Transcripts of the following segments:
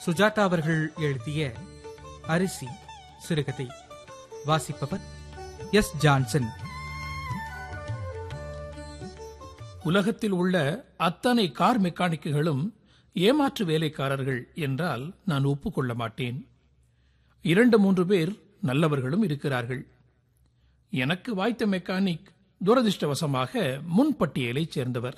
சுஜாதா அவர்கள் எழுதிய அரிசி சிறுகதை வாசிப்பவர் எஸ் ஜான்சன் உலகத்தில் உள்ள அத்தனை கார் மெக்கானிக்குகளும் ஏமாற்று வேலைக்காரர்கள் என்றால் நான் ஒப்புக்கொள்ள மாட்டேன் இரண்டு மூன்று பேர் நல்லவர்களும் இருக்கிறார்கள் எனக்கு வாய்த்த மெக்கானிக் துரதிர்ஷ்டவசமாக முன்பட்டியலைச் சேர்ந்தவர்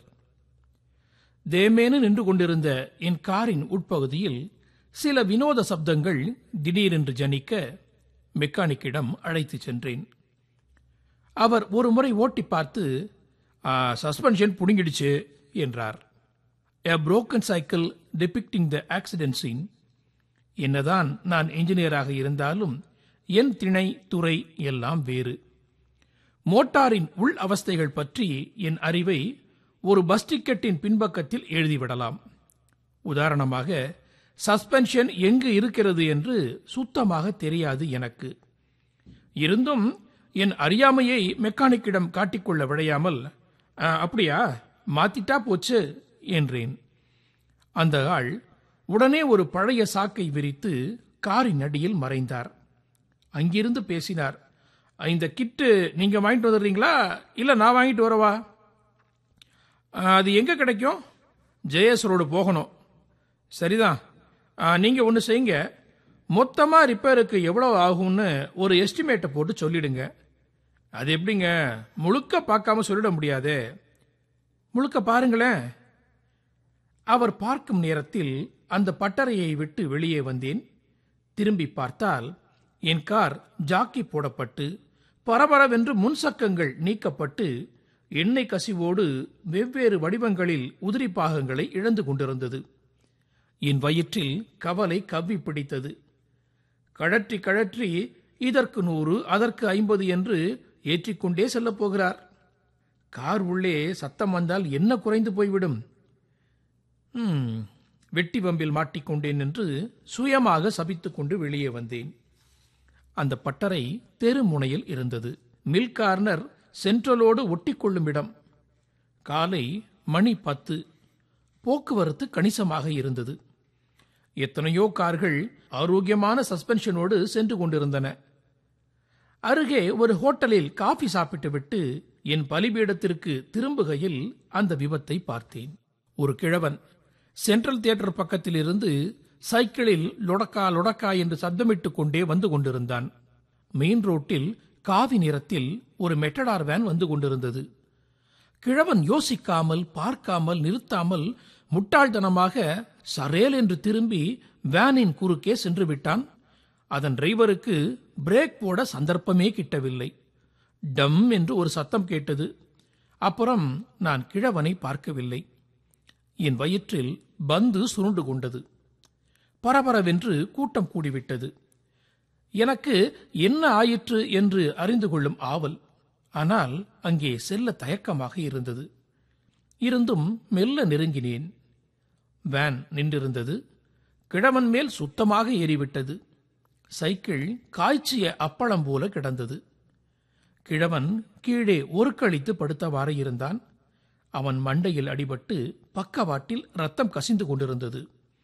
தேமேனு நின்று கொண்டிருந்த என் காரின் உட்பகுதியில் சில வினோத சப்தங்கள் திடீரென்று ஜனிக்க மெக்கானிக்கிடம் அழைத்துச் சென்றேன் அவர் ஒரு முறை ஓட்டி பார்த்து சஸ்பென்ஷன் புடுங்கிடுச்சு என்றார் a broken cycle depicting the accident scene என்னதான் நான் என்ஜினியராக இருந்தாலும் என் திணை துறை எல்லாம் வேறு மோட்டாரின் உள் அவஸ்தைகள் பற்றி என் அறிவை ஒரு பஸ் டிக்கெட்டின் பின்பக்கத்தில் எழுதிவிடலாம் உதாரணமாக சஸ்பென்ஷன் எங்கு இருக்கிறது என்று சுத்தமாக தெரியாது எனக்கு இருந்தும் என் அறியாமையை மெக்கானிக்கிடம் காட்டிக்கொள்ள விழையாமல் "ஆ, அப்படியா மாத்திட்டா போச்சு என்றேன் அந்த ஆள் உடனே ஒரு பழைய சாக்கை விரித்து காரின் அடியில் மறைந்தார் அங்கிருந்து பேசினார் இந்த கிட்டு நீங்க வாங்கிட்டு வந்துடுறீங்களா இல்ல நான் வாங்கிட்டு வரவா "ஆ, அது எங்க கிடைக்கும் ஜெயஸ் ரோடு போகணும் சரிதான் ஆ, நீங்க ஒன்று செய்யுங்க மொத்தமா ரிப்பேருக்கு எவ்வளவு ஆகும்னு ஒரு எஸ்டிமேட்டை போட்டு சொல்லிடுங்க அது எப்படிங்க முழுக்க பார்க்காம சொல்லிட முடியாதே முழுக்க பாருங்களேன் அவர் பார்க்கும் நேரத்தில் அந்த பட்டறையை விட்டு வெளியே வந்தேன் திரும்பி பார்த்தால் என் கார் ஜாக்கி போடப்பட்டு பரபரவென்று முன்சக்கங்கள் நீக்கப்பட்டு எண்ணெய் கசிவோடு வெவ்வேறு வடிவங்களில் உதிரி பாகங்களை இழந்து கொண்டிருந்தது என் வயிற்றில் கவலை கவ்வி பிடித்தது கழற்றி கழற்றி இதற்கு நூறு அதற்கு ஐம்பது என்று ஏற்றிக்கொண்டே செல்லப் போகிறார் கார் உள்ளே சத்தம் வந்தால் என்ன குறைந்து போய்விடும் ம், வெட்டி வம்பில் மாட்டிக்கொண்டேன் என்று சுயமாக சபித்துக் கொண்டு வெளியே வந்தேன் அந்த பட்டறை தெரு முனையில் இருந்தது மில் கார்னர் சென்ட்ரலோடு ஒட்டிக்கொள்ளும் இடம் காலை மணி பத்து போக்குவரத்து கணிசமாக இருந்தது எத்தனையோ கார்கள் ஆரோக்கியமான சஸ்பென்ஷனோடு சென்று கொண்டிருந்தன அருகே ஒரு ஹோட்டலில் காஃபி சாப்பிட்டுவிட்டு என் பலிபீடத்திற்கு திரும்புகையில் அந்த விபத்தை பார்த்தேன் ஒரு கிழவன் சென்ட்ரல் தியேட்டர் பக்கத்தில் இருந்து சைக்கிளில் லொடக்கா லொடக்கா என்று சத்தமிட்டுக் கொண்டே வந்து கொண்டிருந்தான் மெயின் ரோட்டில் காவி நிறத்தில் ஒரு மெட்டடார் வேன் வந்து கொண்டிருந்தது கிழவன் யோசிக்காமல் பார்க்காமல் நிறுத்தாமல் முட்டாள்தனமாக சரேல் என்று திரும்பி வேனின் குறுக்கே சென்று விட்டான் அதன் டிரைவருக்கு பிரேக் போட சந்தர்ப்பமே கிட்டவில்லை டம் என்று ஒரு சத்தம் கேட்டது அப்புறம் நான் கிழவனை பார்க்கவில்லை என் வயிற்றில் பந்து சுருண்டு கொண்டது பரபரவென்று கூட்டம் கூடிவிட்டது எனக்கு என்ன ஆயிற்று என்று அறிந்து கொள்ளும் ஆவல் ஆனால் அங்கே செல்ல தயக்கமாக இருந்தது இருந்தும் மெல்ல நெருங்கினேன் வேன் நின்றிருந்தது கிழவன் மேல் சுத்தமாக ஏறிவிட்டது சைக்கிள் காய்ச்சிய அப்பளம் போல கிடந்தது கிழவன் கீழே ஒருக்களித்து படுத்தவாறு இருந்தான் அவன் மண்டையில் அடிபட்டு பக்கவாட்டில் ரத்தம் கசிந்து கொண்டிருந்தது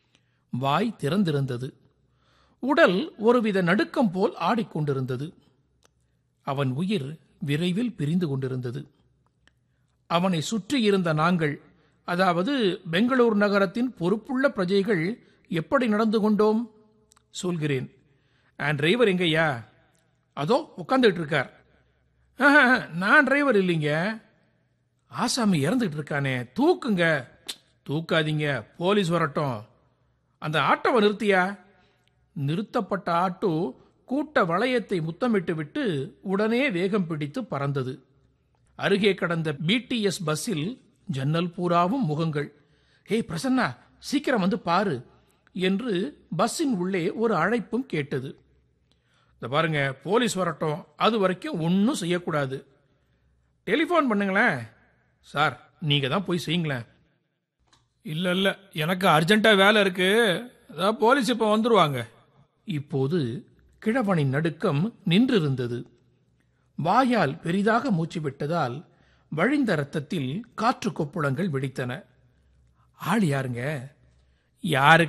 வாய் திறந்திருந்தது உடல் ஒருவித நடுக்கம் போல் ஆடிக்கொண்டிருந்தது அவன் உயிர் விரைவில் பிரிந்து கொண்டிருந்தது அவனை சுற்றி இருந்த நாங்கள் அதாவது பெங்களூர் நகரத்தின் பொறுப்புள்ள பிரஜைகள் எப்படி நடந்து கொண்டோம் சொல்கிறேன் அண்ட் டிரைவர் எங்கய்யா அதோ உட்காந்துட்டு இருக்கார் "ஆஹா, நான் டிரைவர் இல்லைங்க ஆசாமி இறந்துட்டு இருக்கானே தூக்குங்க தூக்காதீங்க போலீஸ் வரட்டும் அந்த ஆட்டோவை நிறுத்தியா நிறுத்தப்பட்ட ஆட்டோ கூட்ட வளையத்தை முத்தமிட்டு விட்டு உடனே வேகம் பிடித்து பறந்தது அருகே கடந்த பிடிஎஸ் பஸ்ஸில் ஜன்னல் பூராவும் முகங்கள் ஹே பிரசன்னா சீக்கிரம் வந்து பாரு என்று பஸ்ஸின் உள்ளே ஒரு அழைப்பும் கேட்டது இந்த பாருங்க போலீஸ் வரட்டும் அது வரைக்கும் ஒன்றும் செய்யக்கூடாது டெலிஃபோன் பண்ணுங்களேன் சார் நீங்க தான் போய் செய்யுங்களேன் இல்ல இல்ல எனக்கு அர்ஜென்ட்டா வேலை இருக்கு அதான் போலீஸ் இப்ப வந்துருவாங்க இப்போது கிழவனின் நடுக்கம் நின்றிருந்தது வாயால் பெரிதாக மூச்சு விட்டதால் வழிந்த ரத்தத்தில் காற்று கொப்புளங்கள் வெடித்தன ஆள் யாருங்க யாரு